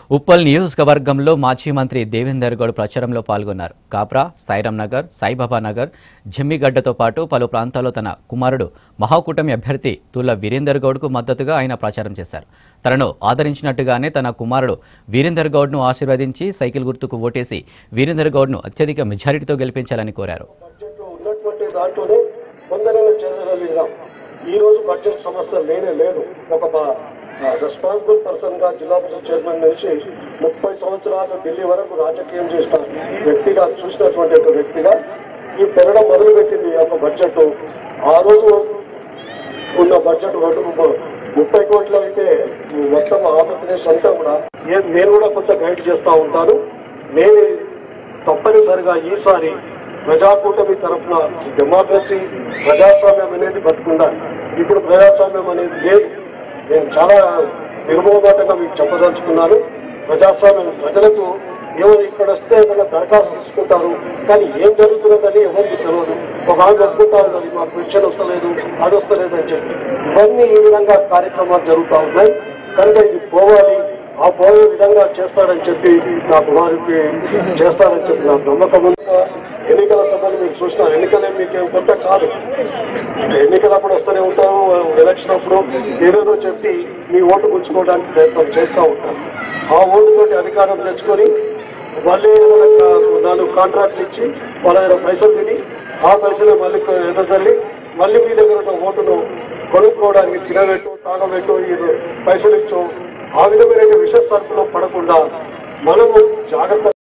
ఉప్పల్ నియోజకవర్గంలో మాజీ మంత్రి దేవేందర్ గౌడ్ ప్రచారంలో పాల్గొన్నారు కాప్రా సైరం నగర్ సాయిబాబా నగర్ జమ్మిగడ్డతో పాటు పలు ప్రాంతాల్లో తన కుమారుడు మహాకూటమి అభ్యర్థి తుల్ల వీరేందర్ గౌడ్కు మద్దతుగా ఆయన ప్రచారం చేశారు తనను ఆదరించినట్టుగానే తన కుమారుడు వీరేందర్ గౌడ్ను ఆశీర్వదించి సైకిల్ గుర్తుకు ఓటేసి వీరేందర్ గౌడ్ను అత్యధిక మెజారిటీతో గెలిపించాలని కోరారు బడ్జెట్లో ఉన్నటువంటి దాంట్లోనే కొందరైనా చేసగలిగినాం ఈ రోజు బడ్జెట్ సమస్య లేనే లేదు ఒక రెస్పాన్సిబుల్ పర్సన్ గా జిల్లా పరిషత్ చైర్మన్ నుంచి ముప్పై సంవత్సరాలు ఢిల్లీ వరకు రాజకీయం చేసిన వ్యక్తిగా చూసినటువంటి ఒక వ్యక్తిగా ఈ పెరగడం మొదలుపెట్టింది ఈ యొక్క బడ్జెట్ ఆ రోజు ఉన్న బడ్జెట్ ఒకటి ముప్పై కోట్లు అయితే మొత్తం ఆంధ్రప్రదేశ్ అంతా కూడా ఏ- నేను కూడా కొంత గైడ్ చేస్తా ఉంటాను నేను తప్పనిసరిగా ఈసారి ప్రజాకూటమి తరఫున డెమోక్రసీ ప్రజాస్వామ్యం అనేది బతుకుండాలి ఇప్పుడు ప్రజాస్వామ్యం అనేది లేదు నేను చాలా నిర్మోహమాటంగా మీకు చెప్పదలుచుకున్నాను ప్రజాస్వామ్యం ప్రజలకు ఎవరు ఇక్కడ వస్తే ఏదైనా దరఖాస్తు తీసుకుంటారు కానీ ఏం జరుగుతున్నదని ఎవరికి తెలియదు ఒక ఆమె ఒప్పుకుంటా ఉన్నది మాకు పెన్షన్ వస్తలేదు అది వస్తలేదు అని చెప్పి ఇవన్నీ ఈ విధంగా కార్యక్రమాలు జరుగుతూ ఉన్నాయి కనుక ఇది పోవాలి ఆ పోయే విధంగా చేస్తాడని చెప్పి నా కుమారుడికి చేస్తాడని చెప్పి నాకు నమ్మకం ఉంది ఎన్నికల సభలు మీరు చూసినారు ఎన్నికలే మీకేం కొత్త కాదు ఎన్నికలప్పుడు వస్తూనే ఉంటారు ఎలక్షన్ అప్పుడు ఏదేదో చెప్పి మీ ఓటు పుంజుకోవడానికి ప్రయత్నం చేస్తూ ఉంటారు ఆ ఓటుతోటి అధికారం తెచ్చుకొని మళ్ళీ ఏదైనా కా- నాలుగు కాంట్రాక్ట్లు ఇచ్చి వాళ్ళ దగ్గర పైసలు తిని ఆ పైసలు మళ్ళీ ఎదజల్లి మళ్ళీ మీ దగ్గర ఉన్న ఓటును కొనుక్కోవడానికి తినబెట్టు తాగబెట్టు ఈ పైసలు ఇచ్చు ఆ విధమైన విష సరుకులో పడకుండా మనము జాగ్రత్త